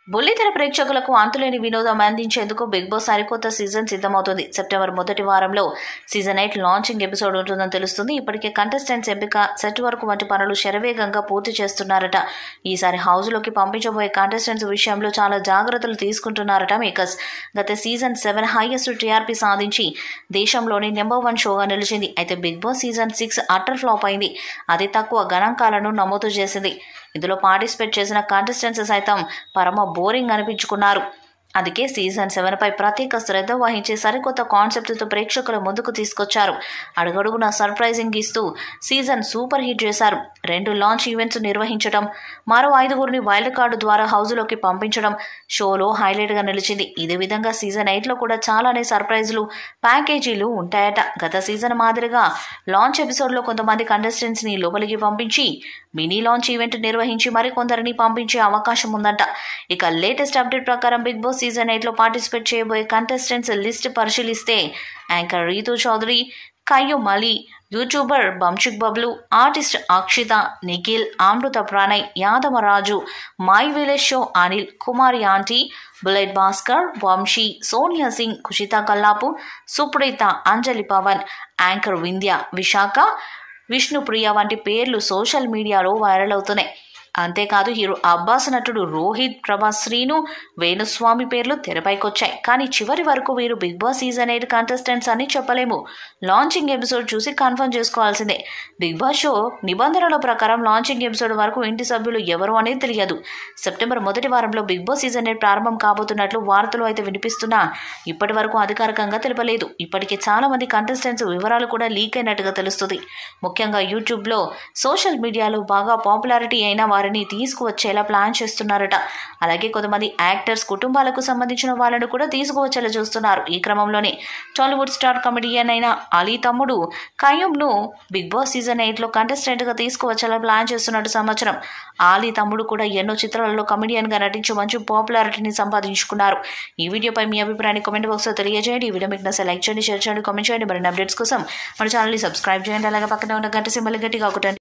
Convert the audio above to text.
బుల్లితెర ప్రేక్షకులకు అంతులేని వినోదం అందించేందుకు బిగ్ బాస్ సరికొత్త సీజన్ సిద్ధమవుతుంది సెప్టెంబర్ మొదటి వారంలో సీజన్ ఎయిట్ లాంచింగ్ ఎపిసోడ్ ఉంటుందని తెలుస్తుంది ఇప్పటికే కంటెస్టెంట్స్ ఎంపిక సెట్ వరకు వంటి పనులు శరవేగంగా పూర్తి చేస్తున్నారట ఈసారి హౌస్లోకి పంపించబోయే కంటెస్టెంట్స్ విషయంలో చాలా జాగ్రత్తలు తీసుకుంటున్నారట మేకర్స్ గత సీజన్ సెవెన్ హైయెస్ట్ టీఆర్పీ సాధించి దేశంలోని నెంబర్ వన్ షోగా నిలిచింది అయితే Bigg Boss season six utter flop అయింది అతి తక్కువ గణాంకాలను నమోదు చేసింది ఇందులో పార్టిసిపేట్ చేసిన కంటెస్టెంట్స్ సైతం పరమ బోరింగ్ అనిపించుకున్నారు అందుకే సీజన్ సెవెన్ పై ప్రత్యేక శ్రద్ధ వహించి సరికొత్త కాన్సెప్ట్తో ప్రేక్షకుల ముందుకు తీసుకొచ్చారు అడుగడుగున సర్ప్రైజింగ్ ఇస్తూ సీజన్ సూపర్ హిట్ చేశారు రెండు లాంచ్ ఈవెంట్స్ నిర్వహించడం మరో ఐదుగురిని వైల్డ్ కార్డు ద్వారా హౌస్లోకి పంపించడం షోలో హైలైట్గా నిలిచింది ఇదే విధంగా సీజన్ ఎయిట్లో కూడా చాలానే సర్ప్రైజులు ప్యాకేజీలు ఉంటాయట గత సీజన్ మాదిరిగా లాంచ్ ఎపిసోడ్లో కొంతమంది కంటెస్టెంట్స్ని లోపలికి పంపించి మినీ లాంచ్ ఈవెంట్ నిర్వహించి మరికొందరిని పంపించే అవకాశం ఉందంట ఇక లేటెస్ట్ అప్డేట్ ప్రకారం బిగ్ బాస్ సీజన్ ఎయిట్లో పార్టిసిపేట్ చేయబోయే కంటెస్టెంట్స్ లిస్ట్ పరిశీలిస్తే యాంకర్ రీతు చౌదరి కయ్యు మలి youtuber Bunchik Bablu artist Akshitha Nikhil Amrutha Pranay Yadavaraju my village show Anil Kumari aunty bullet Bhaskar Vamsi Sonia Singh Khushitha Kallapu Supritha Anjali Pavan anchor Vindhya Visakha Vishnupriya వంటి పేర్లు సోషల్ మీడియాలో వైరల్ అవుతున్నాయి అంతేకాదు హీరో అబ్బాస్ నటుడు రోహిత్ ప్రభాస్ శ్రీను వేణుస్వామి పేర్లు తెరపైకొచ్చాయి కానీ చివరి వరకు వీరు Bigg Boss season eight contestants అని చెప్పలేము లాంచింగ్ ఎపిసోడ్ చూసి కన్ఫర్మ్ చేసుకోవాల్సిందే బిగ్ బాస్ షో నిబంధనల ప్రకారం లాంచింగ్ ఎపిసోడ్ వరకు ఇంటి సభ్యులు ఎవరు అనేది తెలియదు సెప్టెంబర్ మొదటి వారంలో బిగ్ బాస్ సీజన్ ఎయిట్ ప్రారంభం కాబోతున్నట్లు వార్తలు అయితే వినిపిస్తున్నా ఇప్పటి వరకు అధికారికంగా తెలపలేదు ఇప్పటికే చాలా మంది కంటెస్టెంట్స్ వివరాలు కూడా లీక్ అయినట్టుగా తెలుస్తుంది ముఖ్యంగా యూట్యూబ్లో సోషల్ మీడియాలో బాగా పాపులారిటీ అయిన వారిని తీసుకువచ్చేలా ప్లాన్ చేస్తున్నారట అలాగే కొంతమంది యాక్టర్స్ కుటుంబాలకు సంబంధించిన వాళ్ళను కూడా తీసుకువచ్చేలా చూస్తున్నారు ఈ క్రమంలోనే టాలీవుడ్ స్టార్ కమెడియన్ అయిన అలీ తమ్ముడు కయ్యూమ్ను బిగ్ బాస్ సీజన్ ఎయిట్లో కంటెస్టెంట్గా తీసుకువచ్చేలా ప్లాన్ చేస్తున్నట్టు సమాచారం ఆలీ తమ్ముడు కూడా ఎన్నో చిత్రాలలో కమెడియన్గా నటించి మంచి పాపులారిటీని సంపాదించుకున్నారు ఈ వీడియోపై మీ అభిప్రాయాన్ని కామెంట్ బాక్స్లో తెలియజేయండి ఈ వీడియో మీకు నచ్చే లైక్ చేయండి షేర్ చేయండి కామెంట్ చేయండి మరిన్ని అప్డేట్స్ కోసం మన ఛానల్ని సబ్స్క్రైబ్ చేయండి అలాగే పక్కన ఉన్న గంట సింబల్ గట్టిగా ఒకటండి